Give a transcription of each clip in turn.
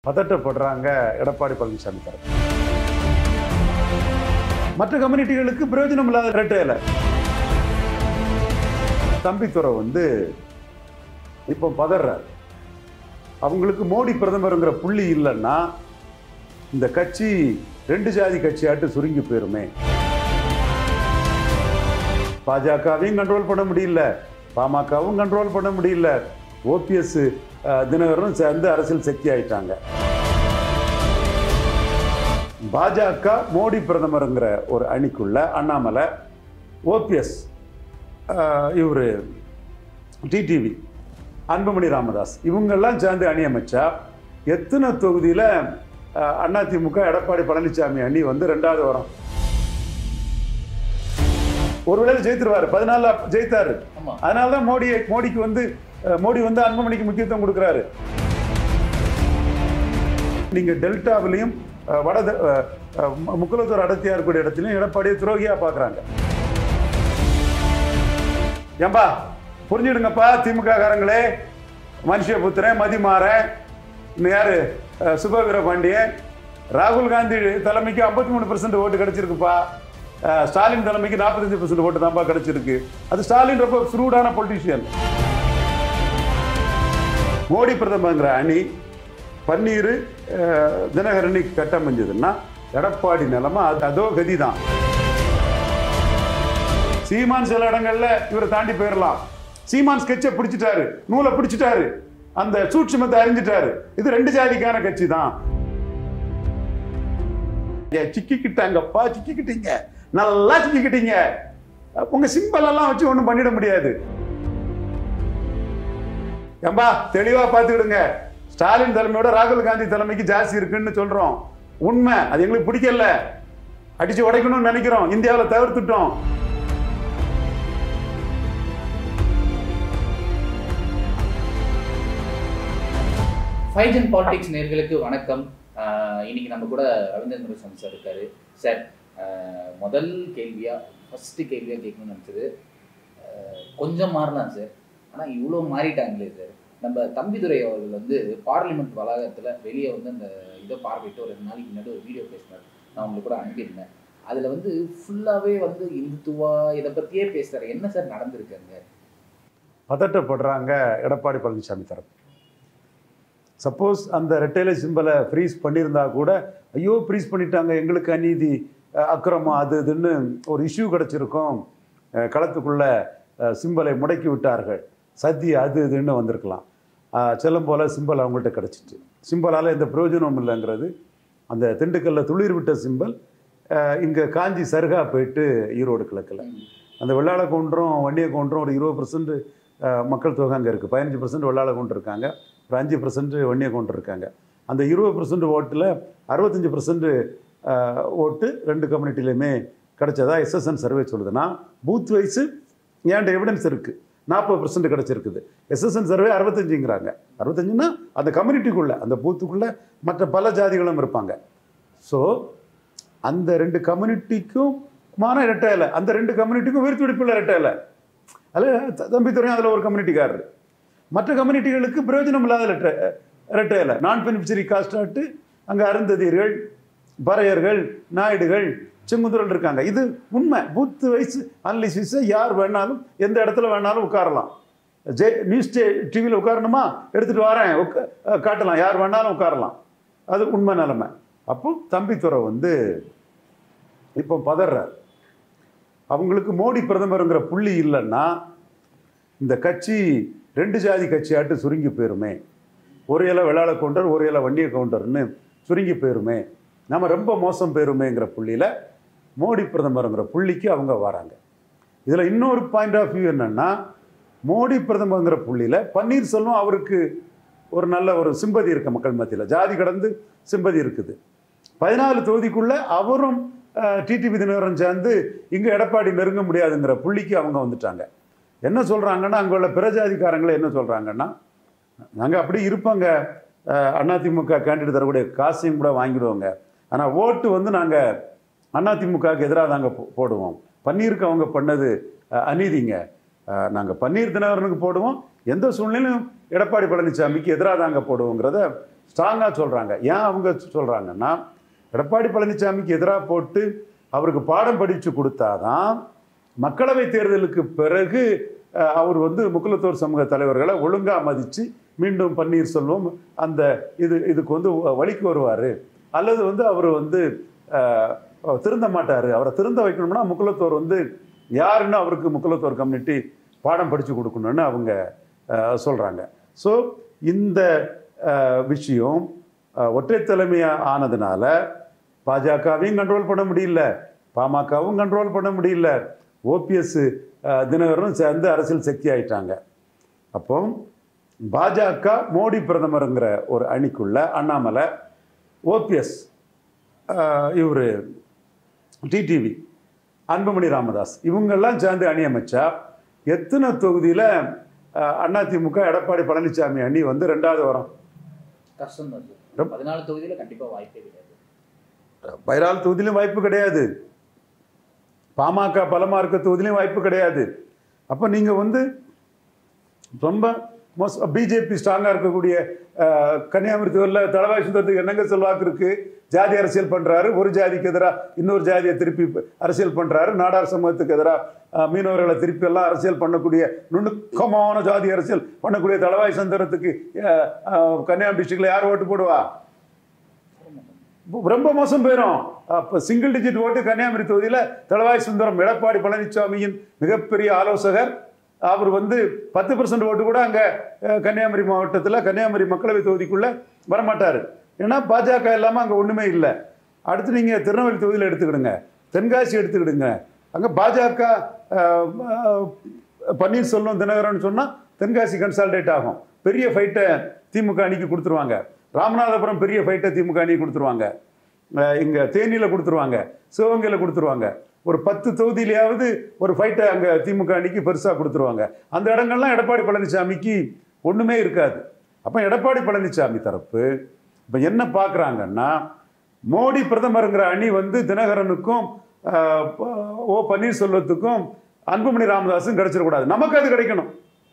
பதட்டப்படுறாங்க எடப்பாடி பழனிசாமி தரப்பு மற்ற கம்யூனிட்டிகளுக்கு பிரயோஜனம் இல்லாத ரெட்டையில தம்பித்துறை வந்து இப்போ பதறாரு அவங்களுக்கு மோடி பிரதமருங்கிற புள்ளி இல்லைன்னா இந்த கட்சி ரெண்டு ஜாதி கட்சியாட்டு சுருங்கி போயிருமே பாஜகவையும் கண்ட்ரோல் பண்ண முடியல பாமகவும் கண்ட்ரோல் பண்ண முடியல ஓபிஎஸ் தினகரனும் சேர்ந்து அரசியல் சக்தி ஆயிட்டாங்க பாஜக மோடி பிரதமருங்கிற ஒரு அணிக்குள்ள அண்ணாமலை ஓபிஎஸ் இவர் டிடிவி அன்புமணி ராமதாஸ் இவங்கெல்லாம் சேர்ந்து அணி அமைச்சா எத்தனை தொகுதியில் அதிமுக எடப்பாடி பழனிசாமி அணி வந்து ரெண்டாவது வரும் ஒருவேளை ஜெயித்துருவாரு பதினாலு ஜெயித்தாரு ஆமா அதனால தான் மோடி மோடிக்கு வந்து அஹ், மோடி வந்து அன்புமணிக்கு முக்கியத்துவம் கொடுக்குறாரு நீங்க டெல்டாவிலையும் அஹ், வட த- அஹ், அஹ், மு- முக்குலத்தூர் அடர்த்தியா இருக்கக்கூடிய இடத்துலையும் எடப்பாடியை துரோகியா பார்க்கறாங்க ஏம்பா புரிஞ்சுடுங்கப்பா திமுக காரங்களே மனுஷபுத்திரன் மதிமாறன் இன்னும் யாரு அஹ், சுப வீரபாண்டியன் ராகுல் காந்தி தலைமைக்கு 53% மூணு பர்சன்ட் ஓட்டு கிடைச்சிருக்குப்பா அஹ், ஸ்டாலின் தலைமைக்கு 45% பர்சன்ட் ஓட்டு தான்ப்பா கிடைச்சிருக்கு அது ஸ்டாலின் ரொம்ப ஃப்ரூடான பொலிட்டீஷியன் மோடி பிரதமங்கிற அணி பன்னீர் அஹ், தினகரனி கட்டமைஞ்சதுன்னா எடப்பாடி நிலைமை அது அதோ கதி தான் சீமான் சில இடங்கள்ல இவரை தாண்டி போயிடலாம் சீமான் ஸ்கெட்சை பிடிச்சிட்டாரு நூலை பிடிச்சிட்டாரு அந்த சூட்சுமத்தை அறிஞ்சிட்டாரு இது ரெண்டு ஜாதிக்கான கட்சி தான் ஏ, சிக்கிக்கிட்டாங்கப்பா சிக்கிக்கிட்டீங்க நல்லா சிக்கிக்கிட்டீங்க உங்க சிம்பல் எல்லாம் வச்சு ஒண்ணும் பண்ணிட முடியாது ஏம்பா தெளிவா பார்த்துக்கிடுங்க ஸ்டாலின் தலைமையோட ராகுல் காந்தி தலைமைக்கு ஜாஸ்தி இருக்குன்னு சொல்றோம் உண்மை அது எங்களுக்கு பிடிக்கல அடிச்சு உடைக்கணும்னு நினைக்கிறோம் இந்தியாவில் தவிர்த்துட்டோம் ஃபைஜன் பாலிடிக்ஸ் நேர்களுக்கு வணக்கம் ஆஹ் இன்னைக்கு நம்ம கூட ரவீந்திரன் துரைசாமி சார் இருக்காரு சார் ஆஹ் முதல் கேள்வியா ஃபர்ஸ்ட் கேள்வியா கேட்கணும்னு நினச்சது கொஞ்சம் மாறலாம் சார் ஆனால் இவ்வளோ மாறிட்டாங்களே சார் நம்ம தம்பிதுரை அவர்கள் வந்து பார்லிமெண்ட் வளாகத்தில் வெளியே வந்து அந்த இதை பார்வையிட்டு ஒரு ரெண்டு நாளைக்கு முன்னாடி ஒரு வீடியோ பேசினார் நான் உங்களுக்கு கூட அனுப்பியிருந்தேன் அதில் வந்து ஃபுல்லாகவே வந்து இந்துத்துவா இதை பற்றியே பேசுகிறார் என்ன சார் நடந்திருக்கு அங்க பதட்டப்படுறாங்க எடப்பாடி பழனிசாமி தரப்பு சப்போஸ் அந்த ரெட்டைலை சிம்பலை ஃப்ரீஸ் பண்ணியிருந்தா கூட ஐயோ ஃப்ரீஸ் பண்ணிட்டாங்க எங்களுக்கு அநீதி அஹ், அக்கிரமம் அது இதுன்னு ஒரு இஷ்யூ கிடச்சிருக்கும் அஹ், களத்துக்குள்ள அஹ், சிம்பலை முடக்கி விட்டார்கள் சதி அது இதுன்னு வந்திருக்கலாம் அஹ், செல்லம் போல சிம்பல் அவங்கள்ட்ட கிடச்சிச்சு சிம்பலால் எந்த பிரயோஜனமும் இல்லைங்கிறது அந்த திண்டுக்கல்ல துளிர் விட்ட சிம்பல் இங்கே காஞ்சி சருகா போயிட்டு ஈரோடு கிழக்கில் அந்த வெள்ளாள கவுண்டரும் வண்டிய கவுண்டரும் ஒரு இருபது பர்சன்ட் மக்கள் தொகை அங்கே இருக்குது பதினஞ்சு பர்சன்ட் வெள்ளாள கவுண்டர் இருக்காங்க ஒரு அஞ்சு பர்சன்ட் வன்னிய கவுண்டர் இருக்காங்க அந்த இருபது பர்சன்ட் ஓட்டில் அறுபத்தஞ்சு பர்சன்ட் ஓட்டு ரெண்டு கம்யூனிட்டிலையுமே கிடைச்சதா எஸ்எஸ்என் சர்வே சொல்லுதுன்னா பூத் வைஸு ஏன்ட எவிடன்ஸ் இருக்குது நாற்பது பர்சன்ட் கிடச்சிருக்குது எஸ்எஸ்என் சர்வே அறுபத்தஞ்சுங்கிறாங்க அறுபத்தஞ்சுன்னா அந்த கம்யூனிட்டிக்குள்ளே அந்த பூத்துக்குள்ளே மற்ற பல ஜாதிகளும் இருப்பாங்க ஸோ அந்த ரெண்டு கம்யூனிட்டிக்கும் மான இரட்டை இலை அந்த ரெண்டு கம்யூனிட்டிக்கும் வீர்த்து வெடிப்புள்ள இரட்டை இலை அதில் தம்பித்துறையும் அதில் ஒரு கம்யூனிட்டிக்காரர் மற்ற கம்யூனிட்டிகளுக்கு பிரயோஜனம் இல்லாத இரட்டை இரட்டை இலை நான் பெனிஃபிஷரி காஸ்டாட்டு அங்கே அருந்ததியர்கள் பறையர்கள் நாயுடுகள் செங்குந்துரல் இருக்காங்க இது உண்மை பூத்து வயசு அனலிசிஸை யார் வேணாலும் எந்த இடத்துல வேணாலும் உட்காரலாம் ஜே நியூஸ் டிவியில் உட்காரணுமா எடுத்துகிட்டு வரேன் உட்கா அஹ் காட்டலாம் யார் வேணாலும் உட்காரலாம் அது உண்மை நிலைமை அப்போ தம்பித்துறை வந்து இப்போ பதறார் அவங்களுக்கு மோடி பிரதமருங்கிற புள்ளி இல்லைன்னா இந்த கட்சி ரெண்டு ஜாதி கட்சியாட்டு சுருங்கி போயிருமே ஒரு இலை வெள்ளாள கவுண்டர் ஒரு இலை வன்னிய கவுண்டர்னு சுருங்கி போயிருமே நம்ம ரொம்ப மோசம் போயிருமேங்கிற புள்ளியில் மோடி பிரதமருங்கிற புள்ளிக்கு அவங்க வராங்க இதில் இன்னொரு பாயிண்ட் ஆஃப் வியூ என்னன்னா மோடி பிரதமருங்கிற புள்ளியில் பன்னீர்செல்வம் அவருக்கு ஒரு நல்ல ஒரு சிம்பதி இருக்கு மக்கள் மத்தியில் ஜாதி கடந்து சிம்பதி இருக்குது பதினாலு தொகுதிக்குள்ள அவரும் டிடிவி தினகரன் சேர்ந்து இங்கே எடப்பாடி நெருங்க முடியாதுங்கிற புள்ளிக்கு அவங்க வந்துட்டாங்க என்ன சொல்கிறாங்கன்னா அங்கே உள்ள பிரஜாதிகாரங்களை என்ன சொல்கிறாங்கன்னா நாங்கள் அப்படி இருப்போங்க அஹ், அதிமுக கேண்டிடேட் தரக்கூடிய காசையும் கூட வாங்கிடுவோங்க ஆனால் ஓட்டு வந்து நாங்கள் அதிமுகவுக்கு எதிராக தாங்க போ- போடுவோம் பன்னீருக்கு அவங்க பண்ணது அஹ், அநீதிங்க நாங்கள் பன்னீர் தினகரனுக்கு போடுவோம் எந்த சூழ்நிலையும் எடப்பாடி பழனிசாமிக்கு எதிராக தாங்க போடுவோங்கிறத ஸ்ட்ராங்காக சொல்கிறாங்க ஏன் அவங்க சொல்கிறாங்கன்னா எடப்பாடி பழனிசாமிக்கு எதிராக போட்டு அவருக்கு பாடம் படித்து கொடுத்தாதான் மக்களவை தேர்தலுக்கு பிறகு அஹ், அவர் வந்து முக்குலத்தோர் சமூக தலைவர்களை ஒழுங்காக மதித்து மீண்டும் பன்னீர்செல்வம் அந்த இது இதுக்கு வந்து வழிக்கு வருவார் அல்லது வந்து அவர் வந்து அஹ், திருந்த மாட்டார் அவரை திருந்த வைக்கணும்னா முக்குலத்தோர் வந்து யாருன்னு அவருக்கு முக்குலத்தோர் கம்யூனிட்டி பாடம் படித்து கொடுக்கணும்னு அவங்க சொல்கிறாங்க ஸோ இந்த அஹ், விஷயம் அஹ், ஒற்றை தலைமையாக ஆனதுனால பாஜகவையும் கண்ட்ரோல் பண்ண முடியல பாமகவும் கண்ட்ரோல் பண்ண முடியல ஓபிஎஸ் தினகரனும் சேர்ந்து அரசியல் சக்தி ஆயிட்டாங்க அப்போ பாஜக மோடி பிரதமருங்கிற ஒரு அணிக்குள்ள அண்ணாமலை ஓபிஎஸ் இவர் டிடிவி அன்புமணி ராமதாஸ் இவங்கெல்லாம் சேர்ந்து அணி அமைச்சா எத்தனை தொகுதியில் அதிமுக எடப்பாடி பழனிசாமி அணி வந்து ரெண்டாவது வரும் கஷ்டம் தான் சார் பதினாலு தொகுதியில கண்டிப்பா வாய்ப்பே கிடையாது பதினாலு தொகுதியிலும் வாய்ப்பு கிடையாது பாமக பலமாக இருக்க தொகுதியிலும் வாய்ப்பு கிடையாது அப்போ நீங்கள் வந்து ரொம்ப மோச பிஜேபி ஸ்ட்ராங்காக இருக்கக்கூடிய அஹ், கன்னியாகுமரி தொகுதியில் தளவாய் சுந்தரத்துக்கு என்னங்க செல்வாக்கு இருக்கு ஜாதி அரசியல் பண்ணுறாரு ஒரு ஜாதிக்கு எதிராக இன்னொரு ஜாதியை திருப்பி அரசியல் பண்ணுறாரு நாடார் சமூகத்துக்கு எதிராக மீனவர்களை திருப்பி எல்லாம் அரசியல் பண்ணக்கூடிய நுணுக்கமான ஜாதி அரசியல் பண்ணக்கூடிய தளவாய் சுந்தரத்துக்கு அஹ், அஹ், கன்னியாகுமரி டிஸ்ட்ரிக்டில் யார் ஓட்டு போடுவா ரொம்ப மோசம் போயிடும் அப்போ சிங்கிள் டிஜிட் ஓட்டு கன்னியாகுமரி தொகுதியில் தளவாய் சுந்தரம் எடப்பாடி பழனிசாமியின் மிகப்பெரிய ஆலோசகர் அவர் வந்து பத்து பர்சன்ட் ஓட்டு கூட அங்கே கன்னியாகுமரி மாவட்டத்தில் கன்னியாகுமரி மக்களவை தொகுதிக்குள்ளே வரமாட்டார் ஏன்னா பாஜக இல்லாமல் அங்கே ஒன்றுமே இல்லை அடுத்து நீங்கள் திருநெல்வேலி தொகுதியில் எடுத்துக்கிடுங்க தென்காசி எடுத்துக்கிடுங்க அங்கே பாஜக அஹ், அஹ், பன்னீர்செல்வம் தினகரன் சொன்னால் தென்காசி கன்சால்டேட் ஆகும் பெரிய ஃபைட்டை திமுக அணிக்கு கொடுத்துருவாங்க ராமநாதபுரம் பெரிய ஃபைட்டை திமுக அணிக்கு கொடுத்துருவாங்க அஹ் இங்க தேனியில் கொடுத்துருவாங்க சிவகங்கையில் கொடுத்துருவாங்க ஒரு பத்து தொகுதியிலையாவது ஒரு ஃபைட்டை அங்கே திமுக அணிக்கு பெருசாக கொடுத்துருவாங்க அந்த இடங்கள்லாம் எடப்பாடி பழனிசாமிக்கு ஒன்றுமே இருக்காது அப்போ எடப்பாடி பழனிசாமி தரப்பு இப்போ என்ன பார்க்குறாங்கன்னா மோடி பிரதமருங்கிற அணி வந்து தினகரனுக்கும் அஹ், ஓ பன்னீர்செல்வத்துக்கும் அன்புமணி ராமதாஸும் கிடைச்சிடக்கூடாது நமக்கு அது கிடைக்கணும்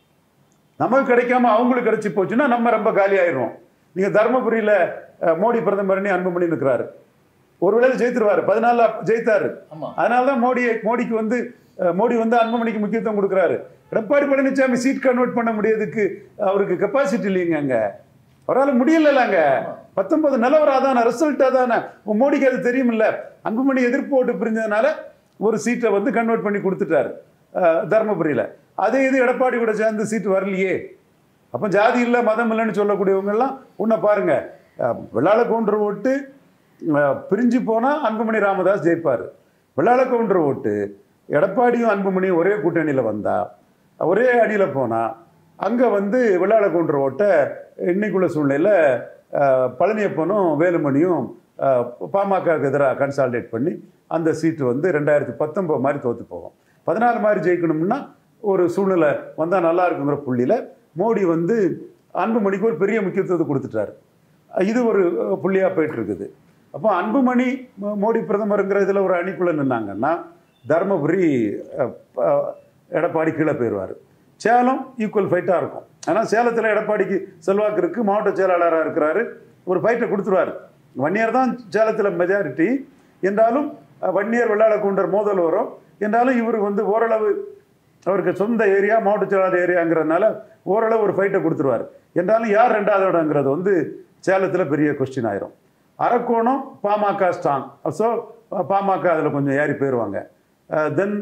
நமக்கு கிடைக்காம அவங்களுக்கு கிடைச்சி போச்சுன்னா நம்ம ரொம்ப காலி ஆயிடுவோம் நீங்க தருமபுரியில அஹ், மோடி பிரதமர்னி அன்புமணி நிற்கிறாரு ஒருவேளை ஜெயித்துருவாரு பதினாலு ஜெயித்தாரு ஆமா அதனால தான் மோடி மோடிக்கு வந்து அஹ், மோடி வந்து அன்புமணிக்கு முக்கியத்துவம் கொடுக்குறாரு எடப்பாடி பழனிசாமி சீட் கன்வெர்ட் பண்ண முடியறதுக்கு அவருக்கு கெப்பாசிட்டி இல்லைங்க அங்க அவரால் முடியலங்க பத்தொன்பது நிலவரம் அதான ரிசல்ட் அதானே உங்க மோடிக்கு அது தெரியுமில்ல அன்புமணி எதிர்ப்பு ஓட்டு பிரிஞ்சதுனால ஒரு சீட்டை வந்து கன்வெர்ட் பண்ணி கொடுத்துட்டாரு அஹ், தருமபுரியில அதே இது எடப்பாடி கூட சேர்ந்து சீட்டு வரலையே அப்போ ஜாதி இல்லை மதம் இல்லைன்னு சொல்லக்கூடியவங்க எல்லாம் உன்னை பாருங்க அஹ், வெள்ளாள கவுண்டர் ஓட்டு அஹ், பிரிஞ்சு போனால் அன்புமணி ராமதாஸ் ஜெயிப்பார் வெள்ளாள கவுண்டர் ஓட்டு எடப்பாடியும் அன்புமணியும் ஒரே கூட்டணியில் வந்தா ஒரே அணியில் போனால் அங்கே வந்து வெள்ளாள கவுண்டர் ஓட்டை இன்னைக்குள்ள சூழ்நிலையில் அஹ், பழனியப்பனும் வேலுமணியும் அஹ், பாமகவுக்கு எதிராக கன்சால்டேட் பண்ணி அந்த சீட்டு வந்து ரெண்டாயிரத்தி பத்தொன்பது மாதிரி தோற்று போகும் பதினாலு மாதிரி ஜெயிக்கணும்னா ஒரு சூழ்நிலை வந்தால் நல்லா இருக்குங்கிற புள்ளியில் மோடி வந்து அன்புமணிக்கு ஒரு பெரிய முக்கியத்துவத்தை கொடுத்துட்டாரு இது ஒரு புள்ளியாக போயிட்டு இருக்குது அப்போ அன்புமணி மோ- மோடி பிரதமருங்கிற இதில் ஒரு அணிக்குள்ளே நின்னாங்கன்னா தருமபுரி அஹ், ப- எடப்பாடி கீழே போயிடுவார் சேலம் ஈக்குவல் ஃபைட்டாக இருக்கும் ஆனால் சேலத்தில் எடப்பாடிக்கு செல்வாக்கு இருக்குது மாவட்ட செயலாளராக இருக்கிறாரு ஒரு ஃபைட்டை கொடுத்துருவாரு வன்னியர் தான் சேலத்தில் மெஜாரிட்டி என்றாலும் அஹ், வன்னியர் வெள்ளாள கூண்டர் மோதல் வரும் என்றாலும் இவர் வந்து ஓரளவு அவருக்கு சொந்த ஏரியா மாவட்ட செயலாளர் ஏரியாங்கிறதுனால ஓரளவு ஒரு ஃபைட்டை கொடுத்துருவார் என்றாலும் யார் ரெண்டாவது இடங்கிறது வந்து சேலத்தில் பெரிய கொஸ்டின் ஆயிரும் அரக்கோணம் பாமக ஸ்ட்ராங் ஸோ பாமக அதில் கொஞ்சம் ஏறி போயிடுவாங்க தென்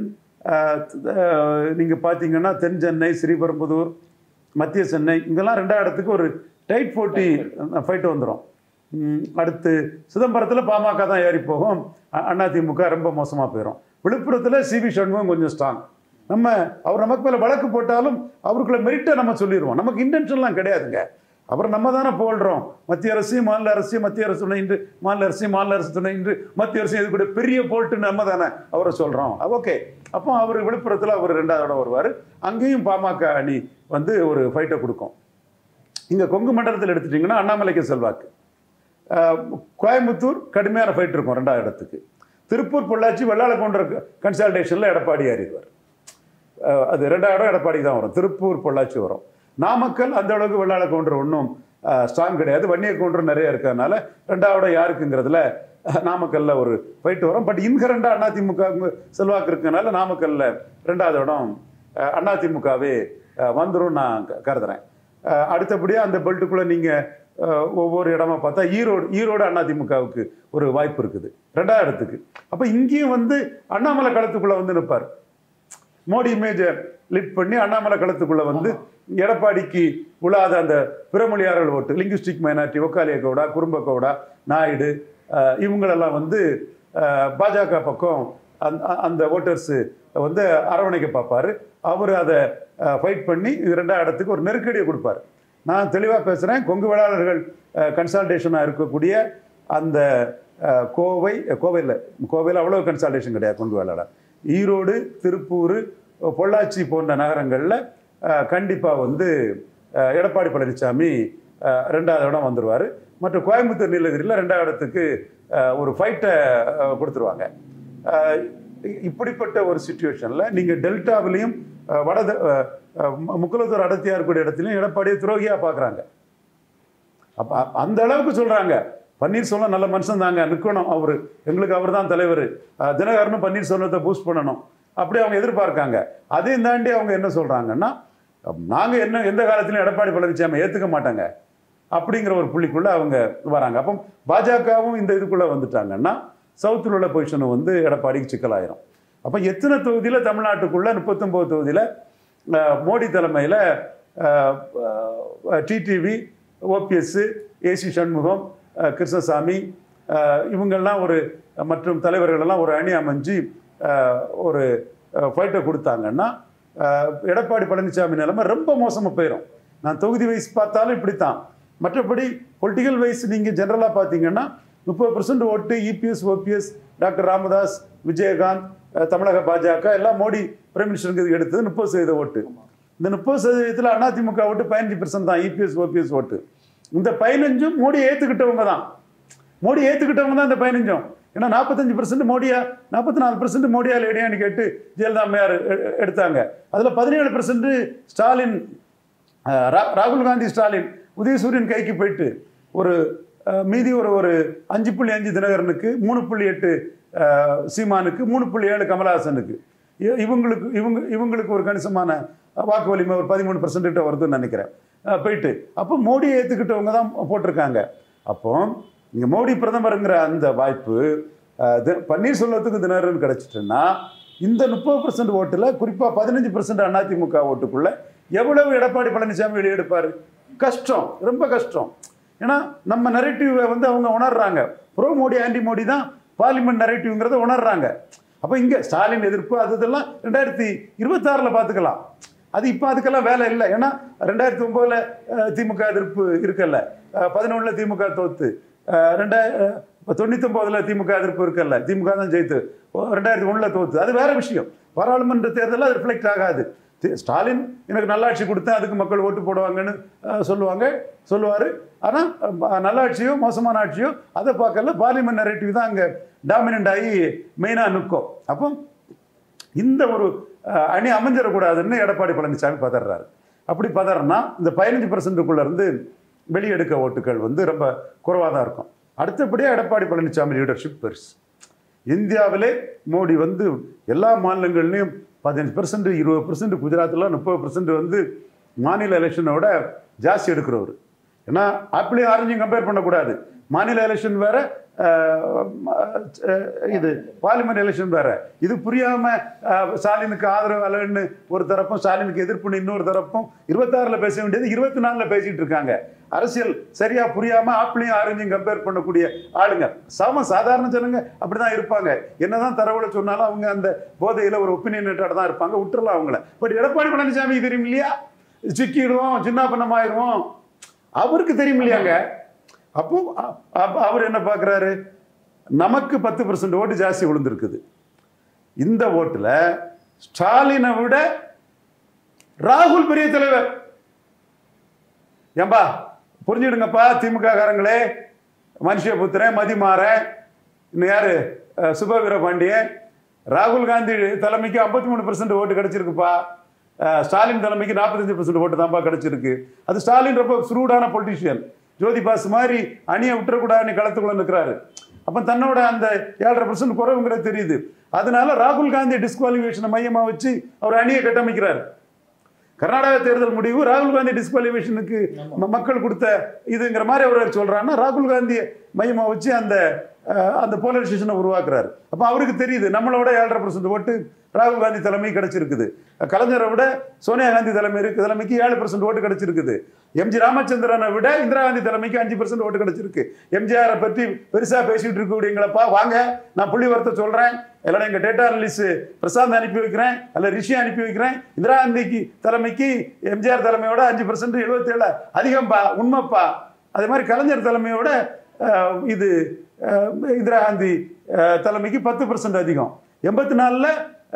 நீங்கள் பார்த்தீங்கன்னா தென் சென்னை ஸ்ரீபெரும்புதூர் மத்திய சென்னை இங்கெல்லாம் ரெண்டாவது இடத்துக்கு ஒரு டைட் போட்டி ஃபைட்டு வந்துடும் அடுத்து சிதம்பரத்தில் பாமக தான் ஏறி போகும் அ- அதிமுக ரொம்ப மோசமாக போயிடும் விழுப்புரத்தில் சிவி சண்முகம் கொஞ்சம் ஸ்ட்ராங் நம்ம அவர் நமக்கு மேலே வழக்கு போட்டாலும் அவருக்குள்ள மெரிட்டை நம்ம சொல்லிடுவோம் நமக்கு இன்டென்ஷன்லாம் கிடையாதுங்க அப்புறம் நம்ம தானே போல்றோம் மத்திய அரசையும் மாநில அரசையும் மத்திய அரசு துணை இன்று மாநில அரசையும் மாநில அரசு துணை இன்று மத்திய அரசு இது கூட பெரிய போல்ட்டுன்னு நம்ம தானே அவரை சொல்கிறோம் ஓகே அப்போ அவர் விழுப்புரத்தில் அவர் ரெண்டாவது இடம் வருவார் அங்கேயும் பாமக அணி வந்து ஒரு ஃபைட்டை கொடுக்கும் இங்கே கொங்கு மண்டலத்தில் எடுத்துட்டிங்கன்னா அண்ணாமலைக்கு செல்வாக்கு அஹ், கோயம்புத்தூர் கடுமையான ஃபைட் இருக்கும் ரெண்டாவது இடத்துக்கு திருப்பூர் பொள்ளாச்சி வெள்ளாள கவுண்டர் கன்சல்டேஷனில் எடப்பாடி ஏறிடுவார் அஹ், அது ரெண்டாவது இடம் எடப்பாடி தான் வரும் திருப்பூர் பொள்ளாச்சி வரும் நாமக்கல் அந்த அளவுக்கு வெள்ளாள கவுண்டர் ஒன்றும் ஸ்ட்ராங் கிடையாது வன்னியர் கவுண்டர் நிறைய இருக்கிறதுனால ரெண்டாவது யாருக்குங்கிறதுல அஹ், நாமக்கல்ல ஒரு போயிட்டு வரோம் பட் இன்கரண்டா அதிமுக செல்வாக்கு இருக்கனால நாமக்கல்ல ரெண்டாவது இடம் அஹ், அதிமுகவே அஹ், வந்துரும் நான் க- கருதுறேன் அஹ், அடுத்தபடியா அந்த பெல்ட்டுக்குள்ள நீங்க அஹ், ஒவ்வொரு இடமா பார்த்தா ஈரோடு ஈரோடு அதிமுகவுக்கு ஒரு வாய்ப்பு இருக்குது ரெண்டாவது இடத்துக்கு அப்ப இங்கேயும் வந்து அண்ணாமலை களத்துக்குள்ள வந்து நிற்பார் மோடி இமேஜை லிஃப்ட் பண்ணி அண்ணாமலை களத்துக்குள்ள வந்து எடப்பாடிக்கு உழாத அந்த பிறமொழியாளர்கள் ஓட்டு லிங்குஸ்டிக் மைனாரிட்டி ஒக்காலிய கவுடா குறும்ப கவுடா நாயுடு அஹ், இவங்களெல்லாம் வந்து அஹ், பாஜக பக்கம் அந்த- அந்த ஓட்டர்ஸ் வந்து அரவணைக்க பார்ப்பாரு அவர் அதை ஃபைட் பண்ணி ரெண்டாவது இடத்துக்கு ஒரு நெருக்கடியை கொடுப்பார் நான் தெளிவாக பேசுகிறேன் கொங்கு வேளாளர்கள் கன்சால்டேஷனாக இருக்கக்கூடிய அந்த அஹ், கோவை கோவையில் கோவையில் அவ்வளோ கன்சால்டேஷன் கிடையாது கொங்கு வேளாளர் ஈரோடு திருப்பூர் பொள்ளாச்சி போன்ற நகரங்களில் கண்டிப்பாக வந்து அஹ், எடப்பாடி பழனிசாமி அஹ், ரெண்டாவது இடம் வந்துடுவார் மற்றும் கோயம்புத்தூர் நீலகிரியில் ரெண்டாவது இடத்துக்கு அஹ், ஒரு ஃபைட்டை கொடுத்துருவாங்க அஹ், இ- இப்படிப்பட்ட ஒரு சுச்சுவேஷனில் நீங்கள் டெல்டாவிலையும் அஹ், வட அஹ், அஹ், முக்குலத்தூர் அடர்த்தியாக இருக்கக்கூடிய இடத்துலையும் எடப்பாடியை துரோகியாக பார்க்குறாங்க அப்போ அந்த அளவுக்கு சொல்கிறாங்க பன்னீர்செல்வம் நல்ல மனுஷன் தாங்க நிற்கணும் அவர் எங்களுக்கு அவர் தான் தலைவர் தினகரனும் பன்னீர்செல்வத்தை பூஸ்ட் பண்ணணும் அப்படி அவங்க எதிர்பார்க்காங்க அதையும் தாண்டி அவங்க என்ன சொல்கிறாங்கன்னா நாங்கள் என்ன எந்த காலத்திலும் எடப்பாடி பழனிசாமி ஏற்றுக்க மாட்டாங்க அப்படிங்கிற ஒரு புள்ளிக்குள்ளே அவங்க வராங்க அப்போ பாஜகவும் இந்த இதுக்குள்ளே வந்துட்டாங்கன்னா சவுத்தில் உள்ள பொசிஷனும் வந்து எடப்பாடிக்கு சிக்கலாயிரும் அப்போ எத்தனை தொகுதியில் தமிழ்நாட்டுக்குள்ளே முப்பத்தொம்போது தொகுதியில் மோடி தலைமையில் டிடிவி ஓபிஎஸ் ஏசி சண்முகம் அஹ், கிருஷ்ணசாமி அஹ், இவங்கெல்லாம் ஒரு மற்றும் தலைவர்கள் எல்லாம் ஒரு அணி அமைஞ்சு அஹ், ஒரு ஃபைட்டை கொடுத்தாங்கன்னா அஹ், எடப்பாடி பழனிசாமி நிலைமை ரொம்ப மோசமாக போயிடும் நான் தொகுதி வைஸ் பார்த்தாலும் இப்படித்தான் மற்றபடி பொலிட்டிக்கல் வைஸ் நீங்கள் ஜென்ரலாக பார்த்தீங்கன்னா முப்பது பர்சன்ட் ஓட்டு EPS OPS doctor Ramadoss Vijayakanth அஹ், தமிழக பாஜக எல்லாம் மோடி பிரைம் மினிஸ்டருக்கு எடுத்தது முப்பது சதவீத ஓட்டு இந்த முப்பது சதவீதத்தில் அதிமுக ஓட்டு பதினஞ்சு பர்சன்ட் தான் இபிஎஸ் ஓபிஎஸ் ஓட்டு இந்த பதினஞ்சும் மோடி ஏற்றுக்கிட்டவங்க தான் மோடி ஏற்றுக்கிட்டவங்க தான் இந்த பதினஞ்சும் ஏன்னா நாற்பத்தஞ்சு பர்சன்ட் மோடியா நாற்பத்தி நாலு பர்சன்ட் மோடியா லேடியான்னு கேட்டு ஜெயலலிதா அம்மையார் எ- எ- எடுத்தாங்க அதில் பதினேழு பர்சன்ட் ஸ்டாலின் அஹ், ரா- ராகுல் காந்தி ஸ்டாலின் உதயசூரியன் கைக்கு போயிட்டு ஒரு அஹ், மீதி ஒரு ஒரு அஞ்சு புள்ளி அஞ்சு தினகரனுக்கு மூணு புள்ளி எட்டு அஹ், சீமானுக்கு மூணு புள்ளி ஏழு கமலஹாசனுக்கு இ- இவங்களுக்கு இவங்க இவங்களுக்கு ஒரு கணிசமான வாக்கு வலிமை ஒரு பதிமூணு பர்சன்ட் கிட்ட வருதுன்னு நினைக்கிறேன் அஹ், போயிட்டு அப்போ மோடியை ஏற்றுக்கிட்டவங்க தான் போட்டிருக்காங்க அப்போ இங்கே மோடி பிரதமருங்கிற அந்த வாய்ப்பு அஹ், தி- பன்னீர்செல்வத்துக்கு தினகரன் கிடைச்சிட்டுன்னா இந்த முப்பது பர்சன்ட் ஓட்டில் குறிப்பாக பதினஞ்சு பர்சன்ட் அதிமுக ஓட்டுக்குள்ள எவ்வளவு எடப்பாடி பழனிசாமி வெளியெடுப்பார் கஷ்டம் ரொம்ப கஷ்டம் ஏன்னா நம்ம நெரேட்டிவை வந்து அவங்க உணர்றாங்க ப்ரோ மோடி ஆன்டி மோடி தான் பார்லிமெண்ட் நெரேட்டிவ்ங்கிறத உணர்றாங்க அப்போ இங்கே ஸ்டாலின் எதிர்ப்பு அது இதெல்லாம் ரெண்டாயிரத்தி இருபத்தாறில் பார்த்துக்கலாம் அது இப்போ அதுக்கெல்லாம் வேலை இல்லை ஏன்னா ரெண்டாயிரத்தி ஒம்போதில் திமுக எதிர்ப்பு இருக்கல்ல பதினொன்றில் திமுக தோத்து அஹ், ரெண்டாய அஹ், தொண்ணூத்தொம்போதில் திமுக எதிர்ப்பு இருக்கல்ல திமுக தான் ஜெயித்து ஓ, ரெண்டாயிரத்தி ஒன்றில் தோத்து அது வேற விஷயம் பாராளுமன்ற தேர்தலில் அது ரிஃப்ளெக்ட் ஆகாது தி- ஸ்டாலின் எனக்கு நல்லாட்சி கொடுத்தேன் அதுக்கு மக்கள் ஓட்டு போடுவாங்கன்னு அஹ், சொல்லுவாங்க சொல்லுவார் ஆனால் நல்லாட்சியோ மோசமான ஆட்சியோ அதை பார்க்கல பார்லிமெண்ட் நரேட்டிவ் தான் அங்கே டாமினண்ட் ஆகி மெயினாக நிற்கும் அப்போ இந்த ஒரு அஹ், அணி அமைஞ்சிடக்கூடாதுன்னு எடப்பாடி பழனிசாமி பதறாரு அப்படி பதறனா இந்த பதினஞ்சு பர்சன்ட்டுக்குள்ள இருந்து வெளியெடுக்க ஓட்டுகள் வந்து ரொம்ப குறைவாக தான் இருக்கும் அடுத்தபடியாக எடப்பாடி பழனிசாமி லீடர்ஷிப் பெருசு இந்தியாவிலே மோடி வந்து எல்லா மாநிலங்கள்லையும் பதினஞ்சு பர்சன்ட் இருபது பர்சன்ட் குஜராத்தில் முப்பது பர்சன்ட் வந்து மாநில எலெக்ஷனோட ஜாஸ்தி எடுக்கிறவர் ஏன்னா ஆப்பிளையும் ஆரஞ்சையும் கம்பேர் பண்ணக்கூடாது மாநில எலெக்ஷன் வேற அஹ், அஹ், இது பார்லிமெண்ட் எலெக்ஷன் வேற இது புரியாம அஹ், ஸ்டாலினுக்கு ஆதரவு அலன்னு ஒரு தரப்பும் ஸ்டாலினுக்கு எதிர்ப்புன்னு இன்னொரு தரப்பும் இருபத்தாறுல பேச வேண்டியது இருபத்தி நாலுல பேசிட்டு இருக்காங்க அரசியல் சரியா புரியாம ஆப்பிளையும் ஆரஞ்சையும் கம்பேர் பண்ணக்கூடிய ஆளுங்க சாம சாதாரண ஜனங்க அப்படிதான் இருப்பாங்க என்னதான் தரவுல சொன்னாலும் அவங்க அந்த போதையில ஒரு ஒப்பீனியனேட்டோட தான் இருப்பாங்க விட்டுறலாம் அவங்கள பட் எடப்பாடி பழனிசாமி தெரியும் இல்லையா சிக்கிடுவோம் சின்ன பண்ணமாயிருவோம் அவருக்கு தெரியும் இல்லையாங்க அப்போ அ- அப்ப அவர் என்ன பார்க்குறாரு நமக்கு பத்து பர்சன்ட் ஓட்டு ஜாஸ்தி விழுந்திருக்குது இந்த ஓட்டுல ஸ்டாலினை விட ராகுல் பெரிய தலைவர் ஏம்பா புரிஞ்சுடுங்கப்பா திமுக காரங்களே மனுஷபுத்திரன் மதிமாறன் இன்னும் யாரு அஹ், சுப வீரபாண்டியன் ராகுல் காந்தி தலைமைக்கு ஐம்பத்தி மூணு பர்சன்ட் ஓட்டு கிடைச்சிருக்குப்பா அஹ், ஸ்டாலின் தலைமைக்கு நாற்பத்தஞ்சு பர்சன்ட் ஓட்டு தான்ப்பா கிடைச்சிருக்கு அது ஸ்டாலின் ரொம்ப ஸ்ரூடான பொலிட்டிஷியன் ஜோதி பாஸ் மாதிரி அணியை விட்டுறக்கூடாதுன்னு களத்துக்குள்ள நிற்கிறாரு அப்போ தன்னோட அந்த ஏழரை பர்சன்ட் குறைவுங்கிறது தெரியுது அதனால ராகுல் காந்தி டிஸ்குவாலிஃபிகேஷனை மையமாக வச்சு அவர் அணியை கட்டமைக்கிறார் கர்நாடகா தேர்தல் முடிவு ராகுல் காந்தி டிஸ்குவாலிஃபிகேஷனுக்கு ம- மக்கள் கொடுத்த இதுங்கிற மாதிரி அவர் சொல்றாருன்னா ராகுல் காந்தி மையமாக வச்சு அந்த அஹ், அந்த போலரைசேஷனை உருவாக்குறாரு அப்போ அவருக்கு தெரியுது நம்மளோட ஏழரை பர்சன்ட் ஓட்டு ராகுல் காந்தி தலைமை கிடைச்சிருக்குது கலைஞரை விட சோனியா காந்தி தலைமை இருக்கு தலைமைக்கு ஏழு பர்சன்ட் ஓட்டு கிடைச்சிருக்குது எம்ஜி ராமச்சந்திரனை விட இந்திரா காந்தி தலைமைக்கு அஞ்சு பர்சன்ட் ஓட்டு கிடைச்சிருக்கு எம்ஜிஆரை பற்றி பெருசா பேசிட்டு இருக்கக்கூடியங்களப்பா வாங்க நான் புள்ளி வரத்தை சொல்றேன் இல்லைன்னா எங்க டேட்டா அனலிஸ்ட் பிரசாந்த் அனுப்பி வைக்கிறேன் அல்ல ரிஷி அனுப்பி வைக்கிறேன் இந்திரா காந்திக்கு தலைமைக்கு எம்ஜிஆர் தலைமையோட அஞ்சு பர்சன்ட் எழுபத்தேழு அதிகம்பா உண்மைப்பா அதே மாதிரி கலைஞர் தலைமையோட அஹ், இது அஹ், இந்திரா காந்தி அஹ், தலைமைக்கு பத்து பர்சன்ட் அதிகம் எண்பத்தி நாலில்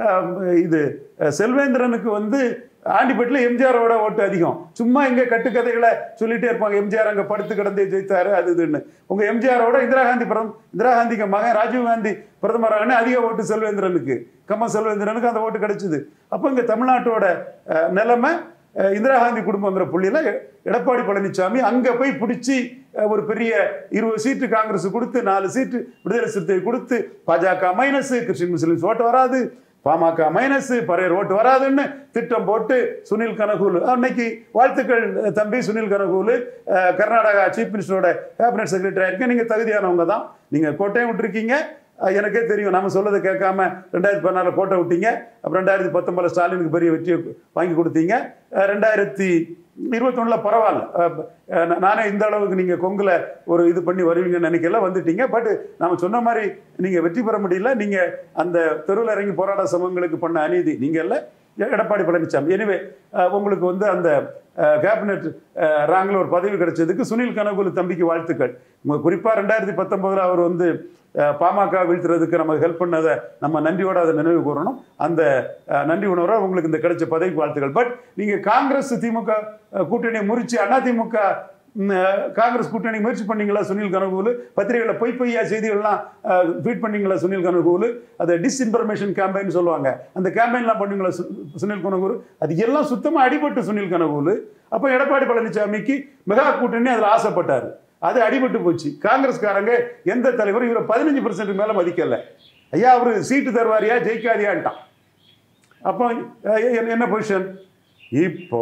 இது அஹ், செல்வேந்திரனுக்கு வந்து ஆண்டிப்பட்டில் எம்ஜிஆரோட ஓட்டு அதிகம் சும்மா இங்கே கட்டுக்கதைகளை சொல்லிட்டே இருப்பாங்க எம்ஜிஆர் அங்கே படுத்து கிடந்தே ஜெயித்தாரு அது இதுன்னு உங்க எம்ஜிஆரோட இந்திரா காந்தி பிரதம் இந்திரா காந்திக்கு மகன் ராஜீவ் காந்தி பிரதமராக அதிக ஓட்டு செல்வேந்திரனுக்கு கம்ம செல்வேந்திரனுக்கு அந்த ஓட்டு கிடைச்சது அப்போ இங்கே தமிழ்நாட்டோட அஹ், நிலைமை அஹ், இந்திரா காந்தி குடும்பங்கிற புள்ளியில எ- எடப்பாடி பழனிசாமி அங்க போய் பிடிச்சி அஹ், ஒரு பெரிய இருபது சீட்டு காங்கிரஸ் கொடுத்து நாலு சீட்டு விடுதலை சிறுத்தை கொடுத்து பாஜக மைனஸ் கிறிஸ்டின் முஸ்லிம்ஸ் ஓட்டு வராது பாமக மைனஸ் பரையர் ஓட்டு வராதுன்னு திட்டம் போட்டு சுனில் கனகூல் அன்னைக்கு வாழ்த்துக்கள் அஹ், தம்பி சுனில் கனகூல் அஹ், கர்நாடகா சீஃப் மினிஸ்டரோட கேபினட் செக்ரட்டரி இருக்கேன் நீங்க தகுதியானவங்க தான் நீங்க கோட்டையும் விட்டுருக்கீங்க அஹ், எனக்கே தெரியும் நம்ம சொல்லதை கேட்காம ரெண்டாயிரத்தி பதினாறில் கோட்டை விட்டீங்க அப்புறம் ரெண்டாயிரத்தி பத்தொன்பதுல ஸ்டாலினுக்கு பெரிய வெற்றியை வாங்கி கொடுத்தீங்க அஹ், ரெண்டாயிரத்தி இருபத்தொன்னுல பரவாயில்ல அஹ், அஹ், நானே இந்த அளவுக்கு நீங்க கொங்குல ஒரு இது பண்ணி வருவீங்கன்னு நினைக்கல வந்துட்டீங்க பட் நாம சொன்ன மாதிரி நீங்க வெற்றி பெற முடியல நீங்க அந்த தெருவில் இறங்கி போராட்ட சமங்களுக்கு பண்ண அநீதி நீங்க இல்ல எடப்பாடி பழனிசாமி எனிவே உங்களுக்கு வந்து அந்த கேபினட் ரேங்கில் ஒரு பதவி கிடைச்சதுக்கு சுனில் கனகுலு தம்பிக்கு வாழ்த்துக்கள் உங்க குறிப்பா ரெண்டாயிரத்தி பத்தொன்பதுல அவர் வந்து அஹ், பாமக வீழ்த்துறதுக்கு நமக்கு ஹெல்ப் பண்ணதை நம்ம நன்றியோட அதை நினைவு கூறணும் அந்த அஹ், நன்றி உணர்வோட உங்களுக்கு இந்த கிடைச்ச பதவிக்கு வாழ்த்துக்கள் பட் நீங்க காங்கிரஸ் திமுக அஹ், கூட்டணியை முறிச்சு அதிமுக ம், அஹ், காங்கிரஸ் கூட்டணி முயற்சி பண்ணீங்களா சுனில் கனகூலு பத்திரிகைகளில் பொய் பொய்யா செய்திகள்லாம் ட்வீட் பண்ணீங்களா சுனில் கனகூலு அதை டிஸ்இன்ஃபர்மேஷன் கேம்பெயின் சொல்லுவாங்க அந்த கேம்பெயின்லாம் பண்ணீங்களா சு- சுனில் கனகூலு அது எல்லாம் சுத்தமாக அடிபட்டு சுனில் கனகூலு அப்போ எடப்பாடி பழனிசாமிக்கு மெகா கூட்டணி அதில் ஆசைப்பட்டார் அது அடிபட்டு போச்சு காங்கிரஸ்காரங்க எந்த தலைவரும் இவரை பதினஞ்சு பர்சன்ட் மேலே மதிக்கல ஐயா அவரு சீட்டு தருவாரியா ஜெயிக்காதியான்ட்டான் அப்போ அஹ், என்ன- என்ன பொசிஷன் இப்போ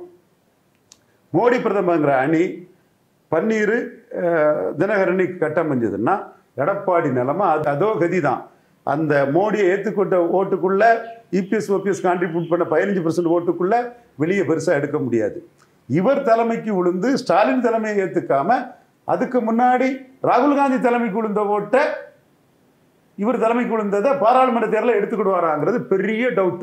மோடி பிரதமங்கிற அணி பன்னீர் அஹ், தினகரனி கட்டமைஞ்சதுன்னா எடப்பாடி நிலைமை அது அதோ கதி தான் அந்த மோடியை ஏற்றுக்கொண்ட ஓட்டுக்குள்ள இபிஎஸ் ஓபிஎஸ் கான்ட்ரிபியூட் பண்ண பதினஞ்சு பர்சன்ட் ஓட்டுக்குள்ள வெளியே பெருசாக எடுக்க முடியாது இவர் தலைமைக்கு விழுந்து ஸ்டாலின் தலைமையை ஏற்றுக்காம அதுக்கு முன்னாடி ராகுல் காந்தி தலைமைக்கு விழுந்த ஓட்டை இவர் தலைமைக்கு விழுந்ததை பாராளுமன்ற தேர்தலில் எடுத்துக்கிடுவாராங்கிறது பெரிய டவுட்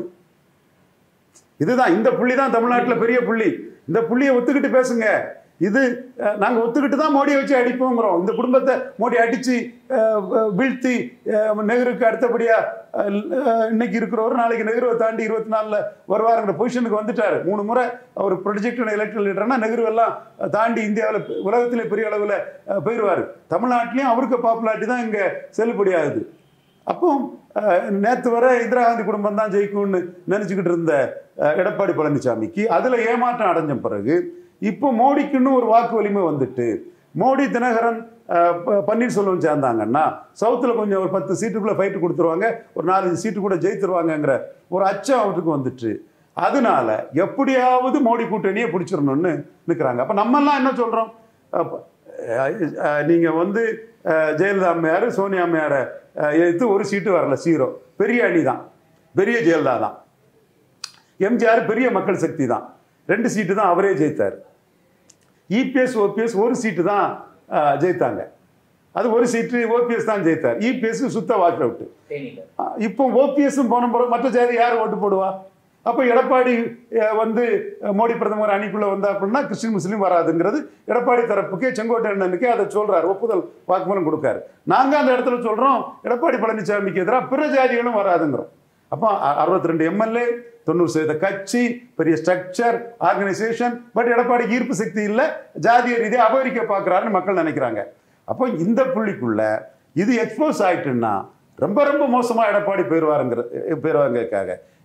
இதுதான் இந்த புள்ளி தான் தமிழ்நாட்டில் பெரிய புள்ளி இந்த புள்ளியை ஒத்துக்கிட்டு பேசுங்க இது அஹ், நாங்க ஒத்துக்கிட்டு தான் மோடியை வச்சு அடிப்போங்கிறோம் இந்த குடும்பத்தை மோடி அடிச்சு அஹ், அஹ், வீழ்த்தி அஹ், நெஹ்ருக்கு அடுத்தபடியா அஹ், அஹ், இன்னைக்கு இருக்கிறவர் நாளைக்கு நெஹ்ருவை தாண்டி இருபத்தி நாலுல வருவாருங்கிற பொசிஷனுக்கு வந்துட்டாரு மூணு முறை அவர் ப்ரொஜெக்ட் எலக்ட்ரல் லீடர்னா நெஹ்ரு எல்லாம் தாண்டி இந்தியாவில் உலகத்திலே பெரிய அளவில் போயிடுவார் தமிழ்நாட்டிலையும் அவருக்கு பாப்புலாரிட்டி தான் இங்கே செல்லுபடியாகுது அப்போ நேற்று வரை இந்திரா காந்தி குடும்பம் தான் ஜெயிக்கும்னு நினச்சிக்கிட்டு இருந்த அஹ், எடப்பாடி பழனிசாமிக்கு அதில் ஏமாற்றம் அடைஞ்ச பிறகு இப்போ மோடிக்குன்னு ஒரு வாக்கு வலிமை வந்துட்டு மோடி தினகரன் அஹ், ப- பன்னீர்செல்வம் சேர்ந்தாங்கன்னா சவுத்தில் கொஞ்சம் ஒரு பத்து சீட்டுக்குள்ளே ஃபைட்டு கொடுத்துருவாங்க ஒரு நாலஞ்சு சீட்டு கூட ஜெயித்துருவாங்கங்கிற ஒரு அச்சம் அவருக்கு வந்துட்டு அதனால எப்படியாவது மோடி கூட்டணியை பிடிச்சிடணும்னு நிற்கிறாங்க அப்போ நம்மெல்லாம் என்ன சொல்கிறோம் நீங்கள் வந்து அஹ், ஜெயலலிதா அம்மையார் சோனியா அம்மையாரை அஹ், எதிர்த்து ஒரு சீட்டு வரல சீரோ பெரிய அணி தான் பெரிய ஜெயலலிதா தான் எம்ஜிஆர் பெரிய மக்கள் சக்தி தான் ரெண்டு சீட்டு தான் அவரே ஜெயித்தார் இபிஎஸ் ஓபிஎஸ் ஒரு சீட்டு தான் அஹ், ஜெயித்தாங்க அது ஒரு சீட்டு ஓபிஎஸ் தான் ஜெயித்தார் இபிஎஸ் சுத்த வாக் அவுட் தேனியில் இப்போ ஓபிஎஸும் போன பிறகு மற்ற ஜாதி யார் ஓட்டு போடுவா அப்போ எடப்பாடி அஹ், வந்து அஹ், மோடி பிரதமர் அணிக்குள்ள வந்தா அப்படின்னா கிறிஸ்டின் முஸ்லீம் வராதுங்கிறது எடப்பாடி தரப்புக்கே செங்கோட்டை அண்ணனுக்கே அதை சொல்றாரு ஒப்புதல் வாக்குமூலம் கொடுக்காரு நாங்க அந்த இடத்துல சொல்றோம் எடப்பாடி பழனிசாமிக்கு எதிராக பிற ஜாதிகளும் வராதுங்கிறோம் அப்போ அறுபத்தி ரெண்டு எம்எல்ஏ தொண்ணூறு சதவீத கட்சி பெரிய ஸ்ட்ரக்சர் ஆர்கனைசேஷன் பட் எடப்பாடிக்கு ஈர்ப்பு சக்தி இல்லை ஜாதிய ரீதியாக அபகரிக்க பார்க்குறாருன்னு மக்கள் நினைக்கிறாங்க அப்போ இந்த புள்ளிக்குள்ள இது எக்ஸ்போஸ் ஆயிட்டுன்னா ரொம்ப ரொம்ப மோசமாக எடப்பாடி போயிடுவாருங்கிற போயிடுவாங்கக்காக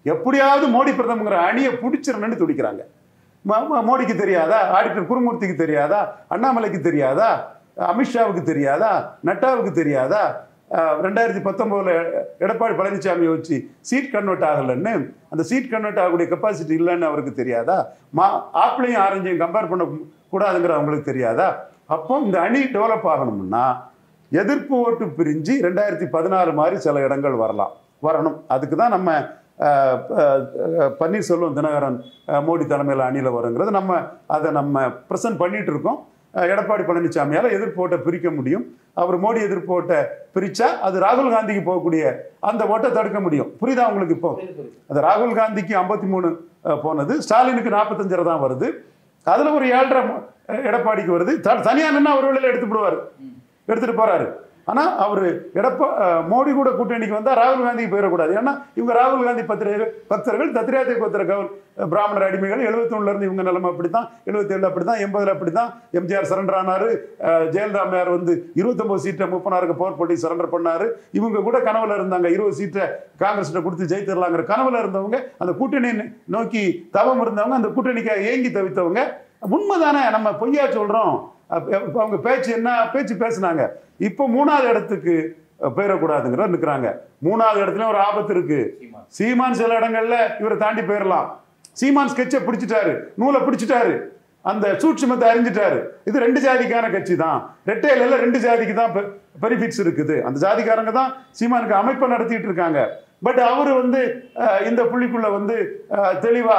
எப்படியாவது மோடி பிரதமங்கிற அணியை பிடிச்சிடணும்னு துடிக்கிறாங்க ம- ம- மோடிக்கு தெரியாதா ஆடிட்டர் குருமூர்த்திக்கு தெரியாதா அண்ணாமலைக்கு தெரியாதா அமித்ஷாவுக்கு தெரியாதா நட்டாவுக்கு தெரியாதா அஹ், ரெண்டாயிரத்தி பத்தொம்போதுல எடப்பாடி பழனிசாமியை வச்சு சீட் கன்வெர்ட் ஆகலைன்னு அந்த சீட் கன்வெர்ட் ஆகக்கூடிய கெப்பாசிட்டி இல்லைன்னு அவருக்கு தெரியாதா மா ஆப்பிளையும் ஆரஞ்சையும் கம்பேர் பண்ண கூடாதுங்கிற அவங்களுக்கு தெரியாதா அப்போ இந்த அணி டெவலப் ஆகணும்னா எதிர்ப்பு ஓட்டு பிரிஞ்சு ரெண்டாயிரத்தி பதினாறு மாதிரி சில இடங்கள் வரலாம் வரணும் அதுக்கு தான் நம்ம அஹ், அஹ், பன்னீர்செல்வம் தினகரன் அஹ், மோடி தலைமையில் அணியில் வருங்கிறது நம்ம அதை நம்ம ப்ரெசென்ட் பண்ணிட்டு இருக்கோம் அஹ், எடப்பாடி பழனிசாமியால் எதிர்ப்பு ஓட்டை பிரிக்க முடியும் அவர் மோடி எதிர்ப்பு ஓட்டை பிரிச்சா அது ராகுல் காந்திக்கு போகக்கூடிய அந்த ஓட்டை தடுக்க முடியும் புரியுதா உங்களுக்கு இப்போ புரியுது, புரியுது. அது ராகுல் காந்திக்கு ஐம்பத்தி மூணு போனது ஸ்டாலினுக்கு நாற்பத்தஞ்சரை தான் வருது அதில் ஒரு ஏழரை மு- அஹ், எடப்பாடிக்கு வருது த தனியாக நின்று அவர் வெளியில் எடுத்து விடுவார் ம். எடுத்துட்டு போறாரு ஆனா அவர் எடப்பா அஹ், மோடி கூட கூட்டணிக்கு வந்தா ராகுல் காந்திக்கு போயிடக்கூடாது ஏன்னா இவங்க ராகுல் காந்தி பத்திர பக்தர்கள் தத்ரியாத்தை கோத்திர கவுல் பிராமணர் அடிமைகள் 71 இருந்து இவங்க நிலைமை அப்படித்தான் எழுபத்தி ஏழு அப்படித்தான் எண்பதுல அப்படித்தான் எம்ஜிஆர் சரண்டர் ஆனாரு அஹ், ஜெயலலிதா அம்மையார் வந்து இருபத்தொன்பது சீட்டை முப்பனாருக்கு போர் போட்டி சரண்டர் பண்ணாரு இவங்க கூட கனவுல இருந்தாங்க இருபது சீட்டை காங்கிரஸ்ல கொடுத்து ஜெயித்திடலாங்கிற கனவுல இருந்தவங்க அந்த கூட்டணி நோக்கி தவம் இருந்தவங்க அந்த கூட்டணிக்காக ஏங்கி தவித்தவங்க உண்மைதானே நம்ம பொய்யா சொல்றோம் அப்ப இப்ப அவங்க பேச்சு என்ன பேச்சு பேசுனாங்க இப்போ மூணாவது இடத்துக்கு அஹ், போயிடக்கூடாதுங்கிற நிற்கிறாங்க மூணாவது இடத்துலயும் ஒரு ஆபத்து இருக்கு சீமான். சீமான் சில இடங்கள்ல இவரை தாண்டி போயிடலாம் சீமான் ஸ்கெட்சை பிடிச்சிட்டாரு நூலை பிடிச்சிட்டாரு அந்த சூட்சுமத்தை அறிஞ்சிட்டாரு இது ரெண்டு ஜாதிக்கான கட்சி தான் ரெட்டையில ரெண்டு ஜாதிக்கு தான் பெனிஃபிட்ஸ் இருக்குது அந்த ஜாதிக்காரங்க தான் சீமானுக்கு அமைப்பை நடத்திட்டு இருக்காங்க பட் அவர் வந்து அஹ், இந்த புள்ளிக்குள்ள வந்து அஹ், தெளிவா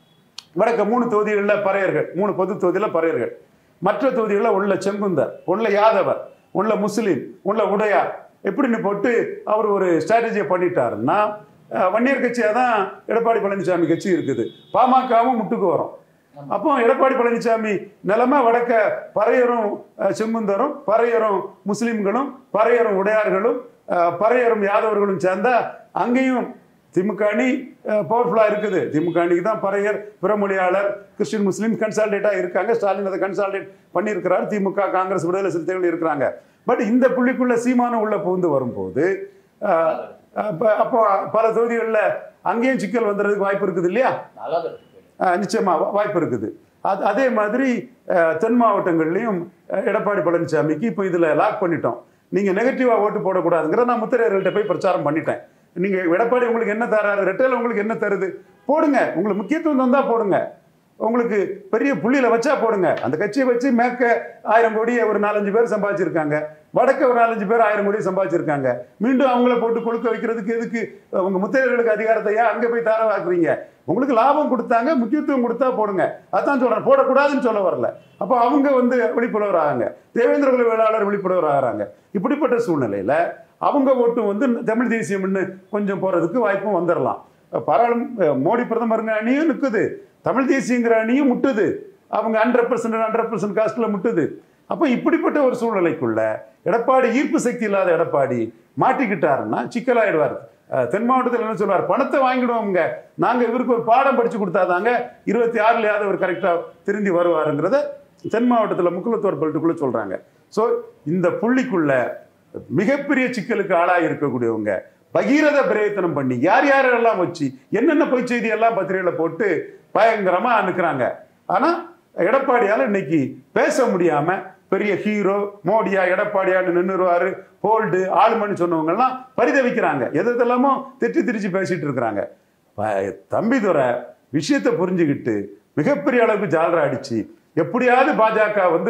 வடக்க மூணு தொகுதிகளில் பறையர்கள் மூணு பொது தொகுதியில் பறையர்கள் மற்ற தொகுதிகளில் உள்ள செங்குந்தர் உள்ள யாதவர் உள்ள முஸ்லீம் உள்ள உடையார் எப்படின்னு போட்டு அவர் ஒரு ஸ்ட்ராட்டஜியை பண்ணிட்டாருன்னா அஹ், வன்னியர் கட்சியாக தான் எடப்பாடி பழனிசாமி கட்சி இருக்குது பாமகவும் முட்டுக்கு வரும் அப்போ எடப்பாடி பழனிசாமி நிலைமை வடக்க பறையரும் அஹ், செங்குந்தரும் பறையரும் முஸ்லீம்களும் பறையரும் உடையார்களும் அஹ், பறையரும் யாதவர்களும் சேர்ந்தா அங்கேயும் திமுக அணி பவர்ஃபுல்லாக இருக்குது திமுக அணிக்கு தான் பறையர் பிறமொழியாளர் கிறிஸ்டின் முஸ்லீம் கன்சால்டேட்டாக இருக்காங்க ஸ்டாலின் அதை கன்சால்டேட் பண்ணியிருக்கிறார் திமுக காங்கிரஸ் விடுதலை சிறுத்தைகள் இருக்கிறாங்க பட் இந்த புள்ளிக்குள்ள சீமானம் உள்ள புகுந்து வரும்போது அஹ், அப்ப- அப்போ பல தொகுதிகளில் அங்கேயும் சிக்கல் வந்துடுறதுக்கு வாய்ப்பு இருக்குது இல்லையா நாலாவது இடத்துக்கு போயிடுது. அஹ் நிச்சயமா வா- வாய்ப்பு இருக்குது அது அதே மாதிரி அஹ், தென் மாவட்டங்கள்லையும் அஹ், எடப்பாடி பழனிசாமிக்கு இப்போ இதில் லாக் பண்ணிட்டோம் நீங்கள் நெகட்டிவாக ஓட்டு போடக்கூடாதுங்கிற நான் முத்திரையர்கள்ட்ட போய் பிரச்சாரம் பண்ணிட்டேன் நீங்கள் எடப்பாடி உங்களுக்கு என்ன தராரு ரெட்டையில் உங்களுக்கு என்ன தருது போடுங்க உங்களுக்கு முக்கியத்துவம் தந்தா போடுங்க உங்களுக்கு பெரிய புள்ளியில வச்சா போடுங்க அந்த கட்சியை வச்சு மேற்க ஆயிரம் கோடியை ஒரு நாலஞ்சு பேர் சம்பாதிச்சிருக்காங்க வடக்க ஒரு நாலஞ்சு பேர் ஆயிரம் கோடி சம்பாதிச்சிருக்காங்க மீண்டும் அவங்கள போட்டு கொழுக்க வைக்கிறதுக்கு எதுக்கு உங்க முத்தையர்களுக்கு அதிகாரத்தை ஏன் அங்க போய் தாரவாக்குறீங்க உங்களுக்கு லாபம் கொடுத்தாங்க முக்கியத்துவம் கொடுத்தா போடுங்க அதான் சொல்றேன் போடக்கூடாதுன்னு சொல்ல வரல அப்போ அவங்க வந்து விழிப்புணர்வு ஆகாங்க தேவேந்திர குல வேளாளர் விழிப்புணர்வு ஆகிறாங்க இப்படிப்பட்ட சூழ்நிலையில அவங்க ஓட்டு வந்து தமிழ் தேசியம்னு கொஞ்சம் போறதுக்கு வாய்ப்பும் வந்துடலாம் பாராளும் மோடி பிரதமருங்க அணியும் நிற்குது தமிழ் தேசியங்கிற அணியும் முட்டுது அவங்க ஹண்ட்ரட் பர்சன்ட் ஹண்ட்ரட் பர்சன்ட் காஸ்ட்ல முட்டுது அப்போ இப்படிப்பட்ட ஒரு சூழ்நிலைக்குள்ள எடப்பாடி ஈர்ப்பு சக்தி இல்லாத எடப்பாடி மாட்டிக்கிட்டாருன்னா சிக்கலாயிடுவார் அஹ் தென் மாவட்டத்தில் என்ன சொல்வார் பணத்தை வாங்கிடுவோங்க நாங்க இவருக்கு ஒரு பாடம் படிச்சு கொடுத்தாதாங்க இருபத்தி ஆறுலயாவது அவர் கரெக்டா திரும்பி வருவாருங்கிறத தென் மாவட்டத்தில் முக்குலத்தோர் பெல்ட்டுக்குள்ள சொல்றாங்க ஸோ இந்த புள்ளிக்குள்ள மிகப்பெரிய சிக்கலுக்கு ஆளாகி இருக்கக்கூடியவங்க பகீரத பிரயத்தனம் பண்ணி யார் யாரெல்லாம் வச்சு என்னென்ன பொய் செய்தி எல்லாம் பத்திரிகையில போட்டு பயங்கரமா அனுக்குறாங்க ஆனா எடப்பாடியால இன்னைக்கு பேச முடியாம பெரிய ஹீரோ மோடியா எடப்பாடியான்னு நின்றுருவாரு போல்டு ஆளுமன்னு சொன்னவங்க எல்லாம் பரிதவிக்கிறாங்க எது எதெல்லாமோ திட்டி திரிச்சு பேசிட்டு இருக்கிறாங்க ப- தம்பிதுரை விஷயத்தை புரிஞ்சுக்கிட்டு மிகப்பெரிய அளவுக்கு ஜாலரா அடிச்சு எப்படியாவது பாஜக வந்து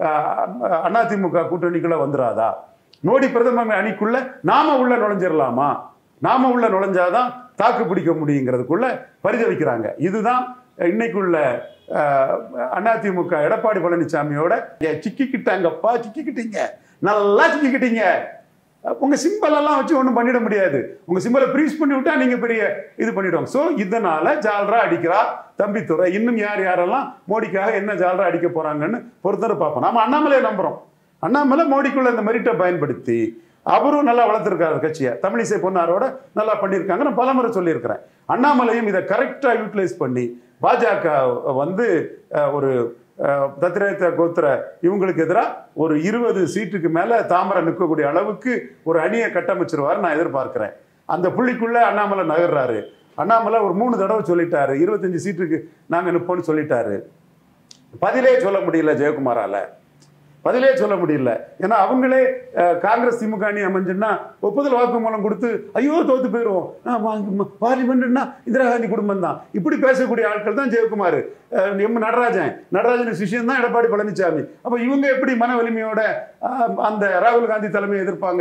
அஹ், அதிமுக கூட்டணிக்குள்ள வந்துடாதா மோடி பிரதமர் அணிக்குள்ள நாம உள்ள நுழைஞ்சிடலாமா நாம உள்ள நுழைஞ்சாதான் தாக்கு பிடிக்க முடியுங்கிறதுக்குள்ள பரிதவிக்கிறாங்க இதுதான் இன்னைக்குள்ள அஹ், அதிமுக எடப்பாடி பழனிசாமியோட "ஏ, சிக்கிக்கிட்டாங்கப்பா சிக்கிக்கிட்டீங்க நல்லா சிக்கிக்கிட்டீங்க உங்க சிம்பல் எல்லாம் வச்சு ஒன்றும் பண்ணிட முடியாது உங்க சிம்பலை ப்ரீஸ் பண்ணி விட்டா நீங்க பெரிய இது பண்ணிடுவாங்க ஸோ இதனால ஜால்ரா அடிக்கிறா தம்பித்துறை இன்னும் யார் யாரெல்லாம் மோடிக்காக என்ன ஜால்ரா அடிக்க போறாங்கன்னு பொறுத்தர பார்ப்போம் நாம அண்ணாமலையை நம்புறோம் அண்ணாமலை மோடிக்குள்ள இந்த மெரிட்டை பயன்படுத்தி அவரும் நல்லா வளர்த்துருக்காரு கட்சியை தமிழிசை பொன்னாரோட நல்லா பண்ணியிருக்காங்க நான் பலமுறை சொல்லியிருக்கிறேன் அண்ணாமலையும் இதை கரெக்டாக யூட்டிலைஸ் பண்ணி பாஜக வந்து அஹ், ஒரு அஹ், தத்திரேத்த கோத்திர இவங்களுக்கு எதிராக ஒரு இருபது சீட்டுக்கு மேலே தாமரை நிற்கக்கூடிய அளவுக்கு ஒரு அணியை கட்டமைச்சிருவார் நான் எதிர்பார்க்கிறேன் அந்த புள்ளிக்குள்ள அண்ணாமலை நகர்றாரு அண்ணாமலை ஒரு மூணு தடவை சொல்லிட்டாரு இருபத்தஞ்சு சீட்டுக்கு நாங்கள் நிற்போம்னு சொல்லிட்டாரு பதிலே சொல்ல முடியல ஜெயக்குமாரால பதிலே சொல்ல முடியல ஏன்னா அவங்களே அஹ், காங்கிரஸ் திமுக அணி அமைஞ்சுன்னா ஒப்புதல் வாக்குமூலம் கொடுத்து ஐயோ தோத்து போயிடுவோம் பார்லிமெண்ட்னா இந்திரா காந்தி குடும்பம் தான் இப்படி பேசக்கூடிய ஆட்கள் தான் ஜெயக்குமார் அஹ், எம் நடராஜன் நடராஜன் சிஷியன் தான் எடப்பாடி பழனிசாமி அப்போ இவங்க எப்படி மன வலிமையோட அஹ், அந்த ராகுல் காந்தி தலைமையை எதிர்ப்பாங்க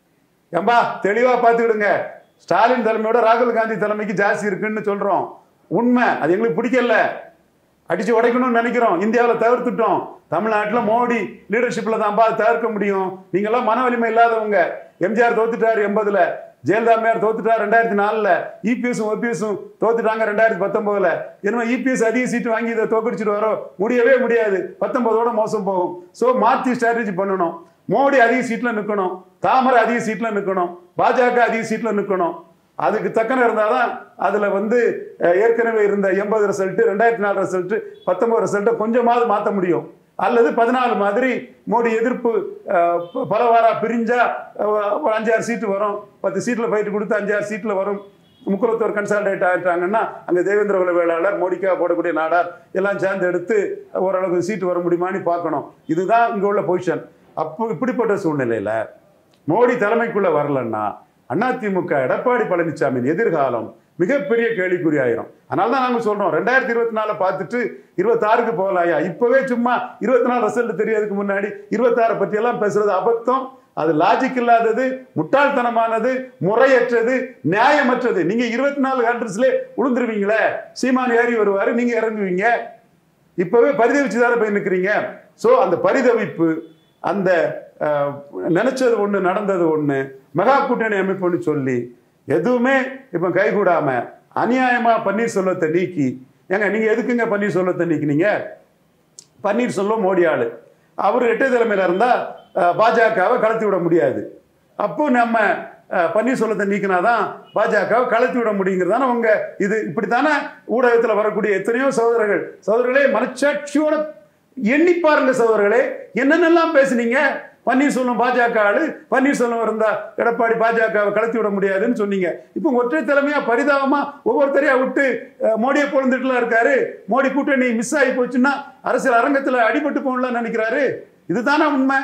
ஏம்பா தெளிவா பார்த்துக்கிடுங்க ஸ்டாலின் தலைமையோட ராகுல் காந்தி தலைமைக்கு ஜாஸ்தி இருக்குன்னு சொல்றோம் உண்மை அது எங்களுக்கு பிடிக்கல அடிச்சு உடைக்கணும்னு நினைக்கிறோம் இந்தியாவில் தவிர்த்துட்டோம் தமிழ்நாட்டில் மோடி லீடர்ஷிப்ல தான்ப்பா அது தவிர்க்க முடியும் நீங்கெல்லாம் மன வலிமை இல்லாதவங்க எம்ஜிஆர் தோத்துட்டாரு எண்பதுல ஜெயலலிதா அம்மையார் தோத்துட்டார் ரெண்டாயிரத்தி நாலுல இபிஎஸும் ஒபிஎஸும் தோத்துட்டாங்க ரெண்டாயிரத்தி பத்தொன்பதுல என்ன இபிஎஸ் அதிக சீட்டு வாங்கி இதை தோக்கடிச்சிட்டு வரோம் முடியவே முடியாது பத்தொன்பதோட மோசம் போகும் ஸோ மாற்றி ஸ்ட்ராட்டஜி பண்ணணும் மோடி அதிக சீட்ல நிற்கணும் தாமரை அதிக சீட்ல நிற்கணும் பாஜக அதிக சீட்ல நிற்கணும் அதுக்கு தக்கன இருந்தாதான் அதுல வந்து அஹ், ஏற்கனவே இருந்த எண்பது ரிசல்ட் ரெண்டாயிரத்தி நாலு ரிசல்ட் பத்தொன்பது ரிசல்ட்டை கொஞ்சமாவது மாற்ற முடியும் அல்லது பதினாலு மாதிரி மோடி எதிர்ப்பு அஹ், ப- பலவாரா பிரிஞ்சா அஹ், ஒரு அஞ்சாறு சீட்டு வரும் பத்து சீட்ல போயிட்டு கொடுத்து அஞ்சாறு சீட்ல வரும் முக்குலத்தோர் கன்சால்டேட் ஆயிட்டாங்கன்னா அங்க தேவேந்திர குல வேளாளர் மோடிக்கா போடக்கூடிய நாடார் எல்லாம் சேர்ந்து எடுத்து ஓரளவுக்கு சீட்டு வர முடியுமான்னு பார்க்கணும் இதுதான் இங்க உள்ள பொசிஷன் அப்போ இப்படிப்பட்ட சூழ்நிலையில மோடி தலைமைக்குள்ள வரலன்னா அதிமுக எடப்பாடி பழனிசாமியின் எதிர்காலம் மிகப்பெரிய கேள்விக்குறி ஆயிரும் அதனால தான் நாங்க சொல்றோம் ரெண்டாயிரத்தி இருபத்தி நாலு பார்த்துட்டு இருபத்தாறுக்கு போகலாயா இப்பவே சும்மா இருபத்தி நாலு ரிசல்ட் தெரியறதுக்கு முன்னாடி இருபத்தாறு பத்தி எல்லாம் பேசுறது அபத்தம் அது லாஜிக் இல்லாதது முட்டாள்தனமானது முறையற்றது நியாயமற்றது நீங்க இருபத்தி நாலு ஹண்ட்ரட்ஸ்ல உளுந்துருவீங்களே சீமான் ஏறி வருவாரு நீங்க இறங்குவீங்க இப்பவே பரிதவிச்சு தானே போய் நிற்கிறீங்க ஸோ அந்த பரிதவிப்பு அந்த அஹ், நினைச்சது ஒண்ணு நடந்தது ஒண்ணு மெகா கூட்டணி அமைப்புன்னு சொல்லி எதுவுமே இப்ப கைகூடாம அநியாயமா பன்னீர்செல்வத்தை நீக்கி ஏங்க நீங்க எதுக்குங்க பன்னீர்செல்வத்தை நீக்கினீங்க பன்னீர்செல்வம் மோடி ஆளு அவர் இரட்டை தலைமையில இருந்தா அஹ், பாஜகவை கலத்தி விட முடியாது அப்போ நம்ம அஹ், பன்னீர்செல்வத்தை நீக்கினாதான் பாஜகவை கலத்தி விட முடியுங்கிறதான உங்க இது இப்படித்தானே ஊடகத்தில் வரக்கூடிய எத்தனையோ சகோதரர்கள் சகோதரர்களே மனச்சாட்சியோட எண்ணி பாருங்க சகோதரர்களே என்னென்னலாம் பேசுனீங்க பன்னீர்செல்வம் பாஜக ஆளு பன்னீர்செல்வம் இருந்தா எடப்பாடி பாஜகவை கலத்தி விட முடியாதுன்னு சொன்னீங்க இப்போ ஒற்றை தலைமையா பரிதாபமா ஒவ்வொருத்தரையா விட்டு அஹ், மோடியை பொழுந்துட்டுலாம் இருக்காரு மோடி கூட்டணி மிஸ் ஆகி போச்சுன்னா அரசியல் அரங்கத்துல அடிபட்டு போகணும்லாம் நினைக்கிறாரு இதுதானே உண்மை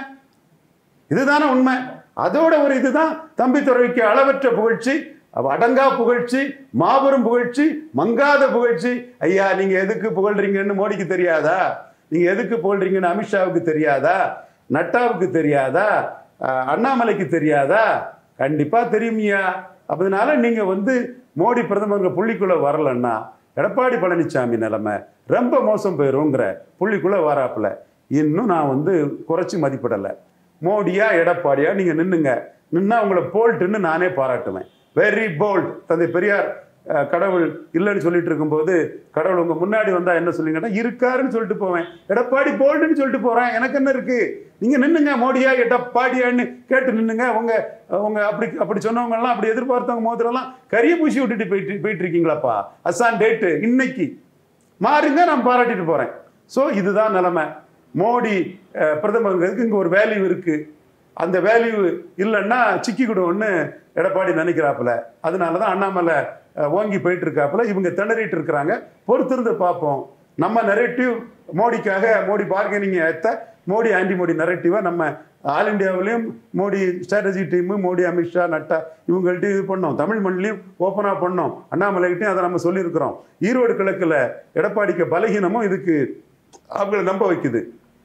இதுதானே உண்மை அதோட ஒரு இதுதான் தம்பி துறைக்கு அளவற்ற புகழ்ச்சி அவ அடங்கா புகழ்ச்சி மாபெரும் புகழ்ச்சி மங்காத புகழ்ச்சி ஐயா நீங்க எதுக்கு புகழ்றீங்கன்னு மோடிக்கு தெரியாதா நீங்க எதுக்கு புகழ்றீங்கன்னு அமித்ஷாவுக்கு தெரியாதா நட்டாவுக்கு தெரியாதா அஹ், அண்ணாமலைக்கு தெரியாதா கண்டிப்பா தெரியுமியா அதனால நீங்க வந்து மோடி பிரதமர் புள்ளிக்குள்ள வரலன்னா எடப்பாடி பழனிசாமி நிலைமை ரொம்ப மோசம் போயிருங்கிற புள்ளிக்குள்ள வராப்புல இன்னும் நான் வந்து குறைச்சி மதிப்பிடலை மோடியா எடப்பாடியா நீங்க நின்னுங்க நின்னா உங்களை போல்ட்டுன்னு நானே பாராட்டுவேன் வெரி போல்ட் தந்தை பெரியார் அஹ், கடவுள் இல்லைன்னு சொல்லிட்டு இருக்கும்போது கடவுள் உங்க முன்னாடி வந்தா என்ன சொல்லுங்கன்னா இருக்காருன்னு சொல்லிட்டு போவேன் எடப்பாடி போல்டுன்னு சொல்லிட்டு போறேன் எனக்கு என்ன இருக்கு நீங்க நின்னுங்க மோடியா எடப்பாடியான்னு கேட்டு நின்னுங்க உங்க உங்க அப்படி அப்படி சொன்னவங்க எல்லாம் அப்படி எதிர்பார்த்தவங்க மோதிரெல்லாம் கரிய பூசி விட்டுட்டு போயிட்டு போயிட்டு இருக்கீங்களாப்பா அசான் டேட்டு இன்னைக்கு மாறுங்க நான் பாராட்டிட்டு போறேன் ஸோ இதுதான் நிலைமை மோடி அஹ், பிரதமருக்கு இங்க ஒரு வேல்யூ இருக்கு அந்த வேல்யூ இல்லைன்னா சிக்கிக்கிடுவோம்னு எடப்பாடி நினைக்கிறாப்புல அதனால தான் அண்ணாமலை அஹ், ஓங்கி போயிட்டு இருக்காப்புல இவங்க திணறிட்டு இருக்கிறாங்க பொறுத்திருந்து பார்ப்போம் நம்ம நெரேட்டிவ் மோடிக்காக மோடி பார்கெனிங் ஏற்ற மோடி ஆன்டி மோடி நெரேட்டிவை நம்ம ஆல் இந்தியாவிலையும் மோடி ஸ்ட்ராட்டஜி டீமு மோடி அமித்ஷா நட்டா இவங்கள்ட்ட இது பண்ணோம் தமிழ் மண்ணிலையும் ஓப்பனாக பண்ணோம் அண்ணாமலைகிட்டையும் அதை நம்ம சொல்லியிருக்கிறோம் ஈரோடு கிழக்கில் எடப்பாடிக்கு பலகீனமும் இதுக்கு அவங்கள நம்ப வைக்குது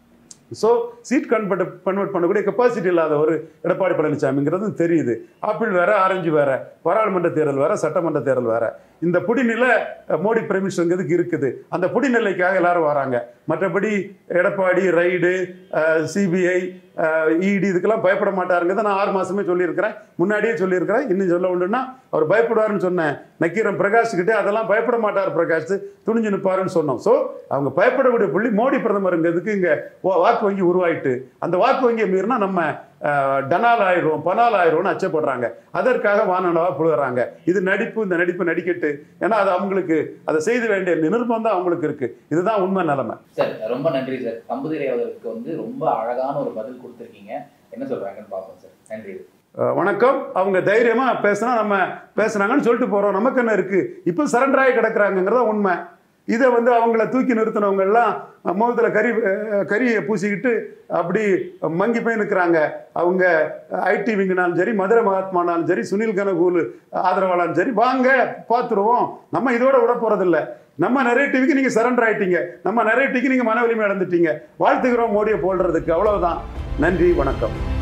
ஸோ சீட் கன்வெர்ட் கன்வெர்ட் பண்ணக்கூடிய கெப்பாசிட்டி இல்லாத ஒரு எடப்பாடி பழனிசாமிங்கிறது தெரியுது ஆப்பிள் வேற ஆரஞ்சு வேற பாராளுமன்ற தேர்தல் வேற சட்டமன்ற தேர்தல் வேற இந்த புடிநிலை அஹ், மோடி பிரமிஷங்கிறதுக்கு இருக்குது அந்த புடிநிலைக்காக எல்லாரும் வராங்க மற்றபடி எடப்பாடி ரைடு சிபிஐ இடி இதுக்கெல்லாம் பயப்பட மாட்டாருங்கிறத நான் ஆறு மாசமே சொல்லியிருக்கிறேன் முன்னாடியே சொல்லியிருக்கிறேன் இன்னும் சொல்ல உண்டுன்னா அவர் பயப்படுவாருன்னு சொன்னேன் நக்கீரன் பிரகாஷ் கிட்டே அதெல்லாம் பயப்பட மாட்டார் பிரகாஷ் துணிஞ்சு நிற்பாருன்னு சொன்னோம் ஸோ அவங்க பயப்படக்கூடிய புள்ளி மோடி பிரதமருங்கிறதுக்கு இங்கே வாக்கு வங்கி உருவாயிட்டு அந்த வாக்கு வங்கியை மீறினா நம்ம அஹ், டனால் ஆயிரும் பனால் ஆயிரும்னு அச்சப்படுறாங்க அதற்காக வானனவா புழுகிறாங்க இது நடிப்பு இந்த நடிப்பு நடிக்கட்டு ஏன்னா அது அவங்களுக்கு அதை செய்து வேண்டிய நிர்பந்தம் அவங்களுக்கு இருக்கு இதுதான் உண்மை நிலைமை சார் ரொம்ப நன்றி சார் தம்புதிரை அவர்களுக்கு வந்து ரொம்ப அழகான ஒரு பதில் கொடுத்துருக்கீங்க என்ன சொல்றாங்கன்னு பார்ப்போம் சார் நன்றி அஹ், வணக்கம் அவங்க தைரியமா பேசினா நம்ம பேசுனாங்கன்னு சொல்லிட்டு போறோம் நமக்கு என்ன இருக்கு இப்போ சரண்டர் ஆகி கிடக்குறாங்கிறத உண்மை இதை வந்து அவங்கள தூக்கி நிறுத்தினவங்க எல்லாம் முகத்துல கறி அஹ், கரியை பூசிக்கிட்டு அப்படி மங்கி போய் நிற்கிறாங்க அவங்க ஐடி விங்கனாலும் சரி மதுரை மகாத்மானாலும் சரி சுனில் கனகூல் ஆதரவாளாலும் சரி வாங்க பார்த்துருவோம் நம்ம இதோட விட போறதில்ல நம்ம நெரேட்டிவ்க்கு நீங்க சரண்டர் ஆயிட்டீங்க நம்ம நெரேட்டிவ்க்கு நீங்க மன வலிமை இழந்துட்டீங்க வாழ்த்துக்கிறோம் மோடியை போடுறதுக்கு அவ்வளவுதான் நன்றி வணக்கம்